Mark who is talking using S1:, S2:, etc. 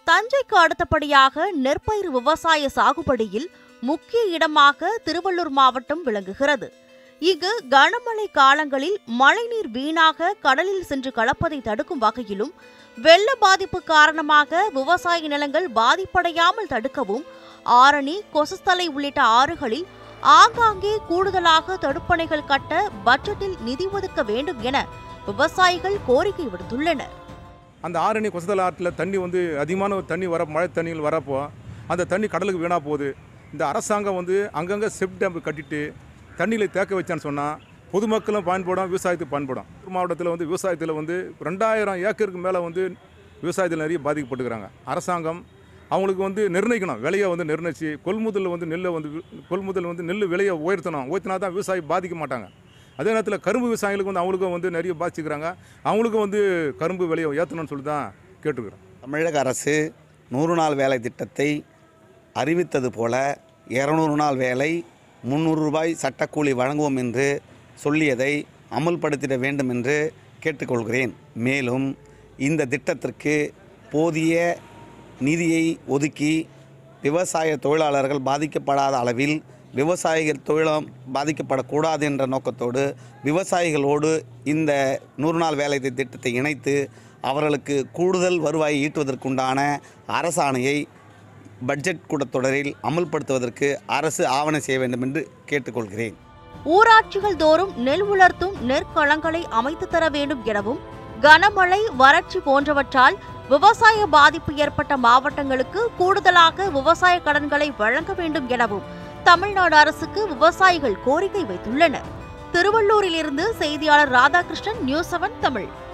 S1: தஞ்சைக்கு அடுத்தபடியாக நெற்பயிர் விவசாய சாகுபடியில் முக்கிய இடமாக திருவள்ளூர் மாவட்டம் விளங்குகிறது இங்கு கனமழை காலங்களில் மழைநீர் வீணாக கடலில் சென்று கலப்பதை தடுக்கும் வகையிலும் வெள்ள பாதிப்பு காரணமாக விவசாய நிலங்கள் பாதிப்படையாமல் தடுக்கவும் ஆரணி கொசஸ்தலை உள்ளிட்ட ஆறுகளில் ஆங்காங்கே கூடுதலாக தடுப்பணைகள் கட்ட பட்ஜெட்டில் நிதி ஒதுக்க வேண்டும் என விவசாயிகள் கோரிக்கை விடுத்துள்ளனர்
S2: அந்த ஆரணி கொசதல ஆற்றில் தண்ணி வந்து அதிகமான தண்ணி வர மழை தண்ணிகள் வரப்போ அந்த தண்ணி கடலுக்கு வீணாக போகுது இந்த அரசாங்கம் வந்து அங்கங்கே செப் டேம் கட்டிட்டு தண்ணியில் தேக்க வச்சான்னு சொன்னால் பொதுமக்களும் பயன்படும் விவசாயத்துக்கு பயன்படும் திருப்பூர் மாவட்டத்தில் வந்து விவசாயத்தில் வந்து ரெண்டாயிரம் ஏக்கருக்கு மேலே வந்து விவசாயத்தில் நிறைய பாதிக்கப்பட்டுக்கிறாங்க அரசாங்கம் அவங்களுக்கு வந்து நிர்ணயிக்கணும் விலையை வந்து நிர்ணயிச்சு கொள்முதல் வந்து நெல்லை வந்து வி- கொள்முதல் வந்து நெல் விலையை உயர்த்தணும் உயர்த்தினா தான் விவசாயி பாதிக்க மாட்டாங்க அதே நேரத்தில் கரும்பு விவசாயிகளுக்கு வந்து அவங்களுக்கும் வந்து நிறைய பாதிச்சுக்கிறாங்க அவங்களுக்கும் வந்து கரும்பு விலையை ஏற்றணும்னு சொல்லி தான் கேட்டுக்கிறோம்
S3: தமிழக அரசு நூறு நாள் வேலை திட்டத்தை அறிவித்தது போல இரநூறு நாள் வேலை முந்நூறு ரூபாய் சட்டக்கூலி வழங்குவோம் என்று சொல்லியதை அமல்படுத்திட வேண்டும் என்று கேட்டுக்கொள்கிறேன் மேலும் இந்த திட்டத்திற்கு போதிய நிதியை ஒதுக்கி விவசாய தொழிலாளர்கள் பாதிக்கப்படாத அளவில் விவசாயிகள் தொழிலம் பாதிக்கப்படக்கூடாது என்ற நோக்கத்தோடு விவசாயிகளோடு இந்த நூறு நாள் வேலை திட்டத்தை இணைத்து அவர்களுக்கு கூடுதல் வருவாயை ஈட்டுவதற்குண்டான அரசாணையை பட்ஜெட் கூட்டத்தொடரில் அமல்படுத்துவதற்கு அரசு ஆவணம் செய்ய வேண்டும் என்று கேட்டுக்கொள்கிறேன்
S1: ஊராட்சிகள் தோறும் நெல் உலர்த்தும் நெற்களங்களை அமைத்து தர வேண்டும் எனவும் கனமழை வறட்சி போன்றவற்றால் விவசாய பாதிப்பு ஏற்பட்ட மாவட்டங்களுக்கு கூடுதலாக விவசாய கடன்களை வழங்க வேண்டும் எனவும் தமிழ்நாடு அரசுக்கு விவசாயிகள் கோரிக்கை வைத்துள்ளனர் திருவள்ளூரிலிருந்து செய்தியாளர் ராதாகிருஷ்ணன் நியூஸ் செவன் தமிழ்